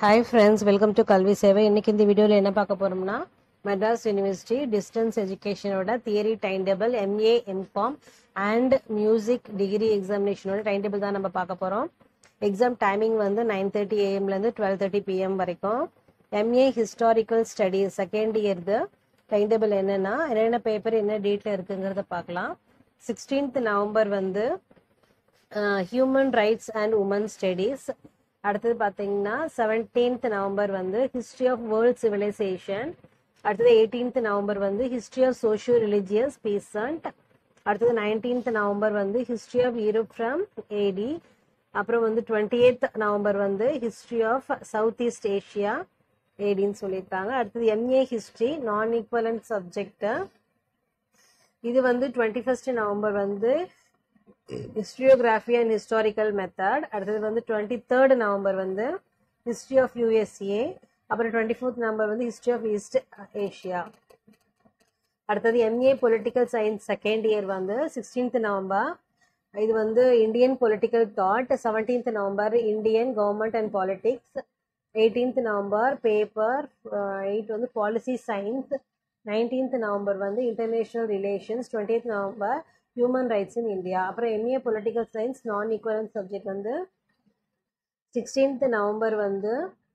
hi friends welcome to கல்வி சேவை இன்னைக்கு இந்த வீடியோவில் என்ன பார்க்க போறோம்னா மெட்ராஸ் யூனிவர்சிட்டி டிஸ்டன்ஸ் எஜுகேஷனோட theory time table MA MCom and music degree எக்ஸாமினேஷனோட டைம் டேபிள் தான் நம்ம பார்க்க போகிறோம் எக்ஸாம் டைமிங் வந்து நைன் தேர்ட்டி ஏஎம்லேருந்து டுவெல் தேர்ட்டி பிஎம் வரைக்கும் MA historical studies second year time table என்னென்னா என்னென்ன பேப்பர் என்ன டேட்டில் இருக்குங்கிறத பார்க்கலாம் சிக்ஸ்டீன்த் நவம்பர் வந்து human rights and women studies அடுத்தது பார்த்தீங்கன்னா செவன்டீன்த் நவம்பர் வந்து ஹிஸ்ட்ரி ஆஃப் வேர்ல்ட் சிவிலைசேஷன் அடுத்தது எயிட்டீன்த் நவம்பர் வந்து history of socio religious peasant அடுத்தது நைன்டீன்த் நவம்பர் வந்து history of Europe from AD அப்புறம் வந்து டுவெண்ட்டி எய்த் நவம்பர் வந்து history of South East Asia ஏடின்னு சொல்லியிருக்காங்க அடுத்தது MA history non equivalent subject இது வந்து டுவெண்ட்டி ஃபர்ஸ்ட் நவம்பர் வந்து ஹிஸ்ட்ரியோகிராஃபி அண்ட் ஹிஸ்டாரிக்கல் மெத்தட் அடுத்தது வந்து டுவெண்ட்டி தேர்ட் நவம்பர் வந்து ஹிஸ்ட்ரி ஆஃப் யூஎஸ்ஏ அப்புறம் டுவெண்ட்டி ஃபோர்த் நவம்பர் வந்து ஹிஸ்ட்ரி ஆஃப் ஈஸ்ட் ஏஷியா அடுத்தது MA political science second year வந்து சிக்ஸ்டீன்த் நவம்பர் இது வந்து Indian political thought seventeenth November Indian government and politics eighteenth November paper eight வந்து policy science nineteenth November வந்து international relations twenty November human rights in India அப்புறம் MA political science non equivalence subject வந்து sixteenth November வந்து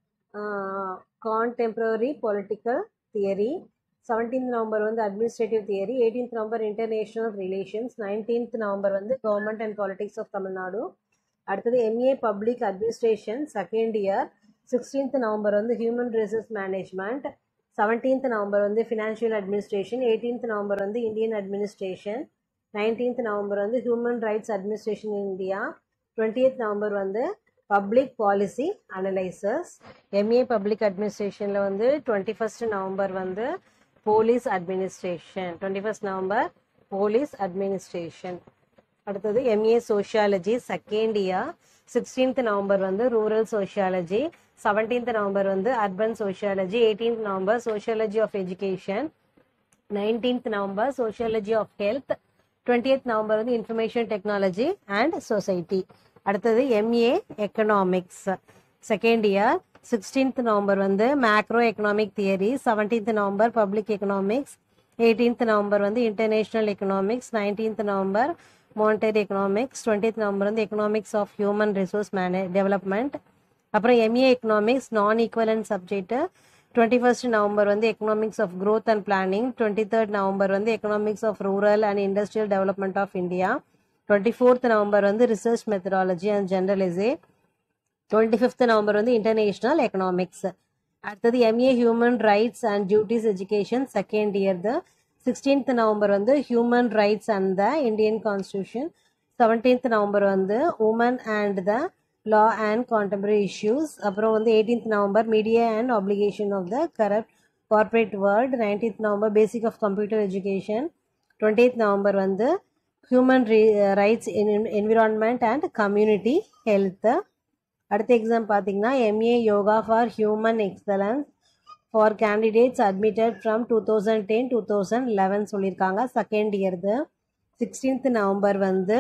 contemporary political theory seventeenth November வந்து administrative theory eighteenth November international relations nineteenth November வந்து government and politics of Tamil Nadu அடுத்தது MA public administration second year sixteenth November வந்து human resource management seventeenth November வந்து financial administration eighteenth November வந்து Indian administration nineteenth November வந்து human rights administration India twentieth November வந்து public policy analysers MA public அட்மினிஸ்ட்ரேஷனில் வந்து twenty first November வந்து police administration twenty first November police administration அடுத்தது MA sociology second year sixteenth November வந்து rural sociology seventeenth November வந்து urban sociology eighteenth November sociology of education nineteenth November sociology of health twentieth November வந்து information technology and society அடுத்தது MA economics second year sixteenth November வந்து macro economic theory seventeenth November public economics eighteenth November வந்து international economics nineteenth November monetary economics twentieth November வந்து economics of human resource மேனே development அப்புறம் MA economics non equivalent subject twenty first November வந்து economics of growth and planning twenty third November வந்து economics of rural and industrial development of India twenty fourth November வந்து research methodology and generalise twenty fifth November வந்து international economics அடுத்தது MA human rights and duties education second year the sixteenth November வந்து human rights and the Indian constitution seventeenth November வந்து women and the law and contemporary issues அப்புறம் வந்து eighteenth November media and application of the corrupt corporate world nineteenth November basic of computer education twenty November வந்து human rights environment and community health அடுத்த exam பார்த்தீங்கன்னா MA yoga for human excellence for candidates admitted from two thousand ten two thousand eleven சொல்லியிருக்காங்க second year sixteenth November வந்து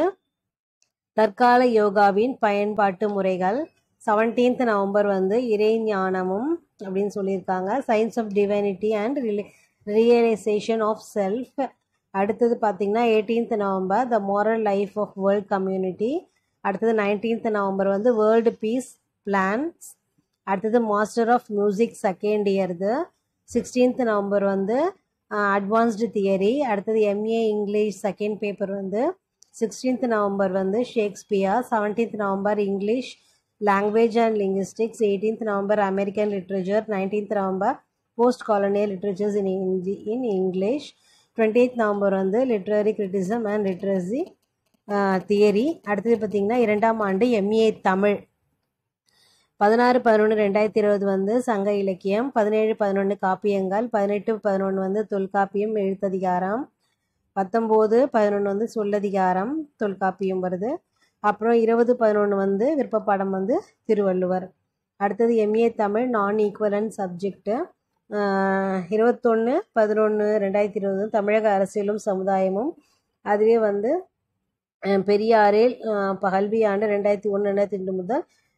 தற்கால யோகாவின் பயன்பாட்டு முறைகள் seventeenth November வந்து இறை ஞானமும் அப்படின்னு சொல்லியிருக்காங்க science of divinity and realisation of self அடுத்தது பார்த்தீங்கன்னா eighteenth November the moral life of world community அடுத்தது நைன்டீன்த் நவம்பர் வந்து வேர்ல்டு பீஸ் பிளான்ஸ் அடுத்தது master of music second year sixteenth November வந்து அட்வான்ஸ்டு தியரி அடுத்தது எம்ஏ இங்கிலீஷ் செகண்ட் பேப்பர் வந்து sixteenth November வந்து Shakespeare seventeenth November English language and linguistics eighteenth November American literature nineteenth November post colonial literatures in in English twenty eighth November வந்து literary criticism and literacy theory அடுத்தது பார்த்திங்கன்னா இரண்டாம் ஆண்டு MA Tamil பதினாறு பதினொன்று ரெண்டாயிரத்தி இருபது வந்து சங்க இலக்கியம் பதினேழு பதினொன்று காப்பியங்கள் பதினெட்டு பதினொன்று வந்து தொல்காப்பியம் எழுத்ததிகாரம் பத்தொம்போது பதினொன்று வந்து சொல்லதிகாரம் தொல்காப்பியம் வருது அப்புறம் இருபது பதினொன்று வந்து விருப்பப்பாடம் வந்து திருவள்ளுவர் அடுத்தது எம்ஏ தமிழ் நான் ஈக்குவலன்ட் சப்ஜெக்டு இருபத்தொன்று பதினொன்று ரெண்டாயிரத்தி இருபது தமிழக அரசியலும் சமுதாயமும் அதுவே வந்து பெரியாரில் கல்வி ஆண்டு ரெண்டாயிரத்தி ஒன்று ரெண்டாயிரத்தி ரெண்டு முதல்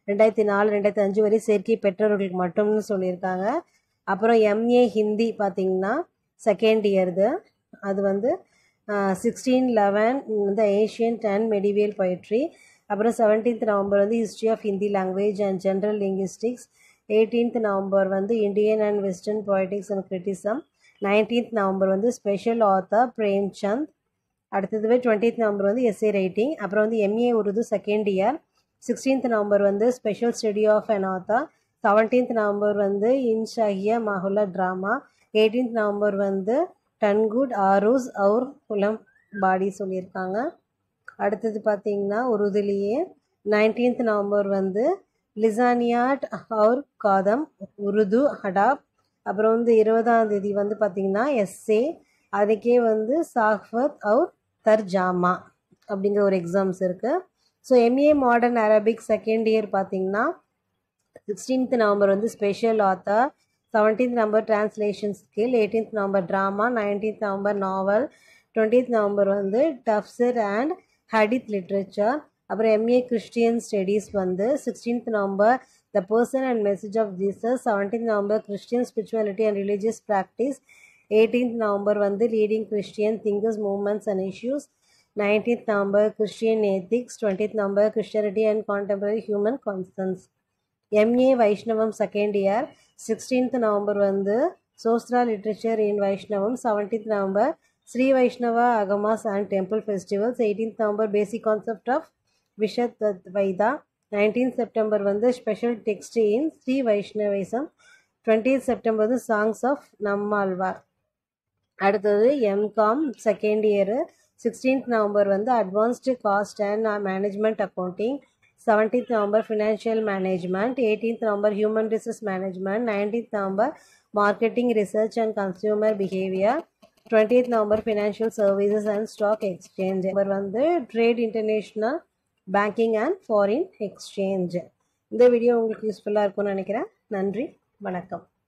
ரெண்டாயிரத்தி நாலு ரெண்டாயிரத்தி அஞ்சு வரை சேர்க்கை பெற்றவர்களுக்கு மட்டும்னு சொல்லியிருக்காங்க அப்புறம் எம்ஏ ஹிந்தி பார்த்தீங்கன்னா செகண்ட் இயர்து அது வந்து சிக்ஸ்டீன் லெவன் இந்த ஏஷியன்ட் அண்ட் மெடிவியல் பொயட்ரி அப்புறம் செவன்டீன்த் நவம்பர் வந்து history of Hindi language and general linguistics eighteenth November வந்து Indian and western poetics and criticism nineteenth November வந்து ஸ்பெஷல் ஆத்தர் பிரேம்சந்த் அடுத்ததுவே டுவெண்ட்டீத் நவம்பர் வந்து எஸ்ஏ ரைட்டிங் அப்புறம் வந்து MA Urdu second year sixteenth November வந்து special study of an author seventeenth November வந்து இன்ஷாஹியா மஹுல்லா ட்ராமா எயிட்டீன்த் நவம்பர் வந்து டன்குட் ஆரூஸ் அவுர் குலம் பாடி சொல்லியிருக்காங்க அடுத்தது பார்த்தீங்கன்னா உருதுலேயே நைன்டீன்த் நவம்பர் வந்து லிசானியாட் அவுர் காதம் உருது ஹடாப் அப்புறம் வந்து இருபதாம் தேதி வந்து பார்த்திங்கன்னா எஸ்ஏ அதுக்கே வந்து சாஃபத் அவுர் தர்ஜாமா அப்படிங்கிற ஒரு எக்ஸாம்ஸ் இருக்குது so MA modern Arabic second year பார்த்தீங்கன்னா சிக்ஸ்டீன்த் நவம்பர் வந்து special author seventeenth November translation skill eighteenth November drama nineteenth November novel twentieth November வந்து டப்சர் அண்ட் ஹடித் லிட்ரேச்சர் அப்புறம் எம்ஏ கிறிஸ்டியன் ஸ்டடீஸ் வந்து sixteenth November the person and message of Jesus seventeenth November Christian spirituality and religious practice eighteenth November வந்து leading Christian thinkers movements and issues nineteenth November Christian ethics twentieth November Christianity and contemporary human concerns MA Vaishnavam second year sixteenth November வந்து Shastra literature in Vaishnavam seventeenth November Sri Vaishnava Agamas and temple festivals eighteenth November basic concept of Vishishtadvaita nineteenth September வந்து special text in Sri Vaishnavism twentieth September வந்து songs of Nammalvar அடுத்தது MCom second year sixteenth November வந்து advanced cost and management accounting seventeenth November financial management eighteenth November human resource management nineteenth November marketing research and consumer behaviour twentieth November financial services and stock exchange number வந்து trade international banking and foreign exchange இந்த video உங்களுக்கு யூஸ்ஃபுல்லாக இருக்கும்னு நினைக்கிறேன் நன்றி வணக்கம்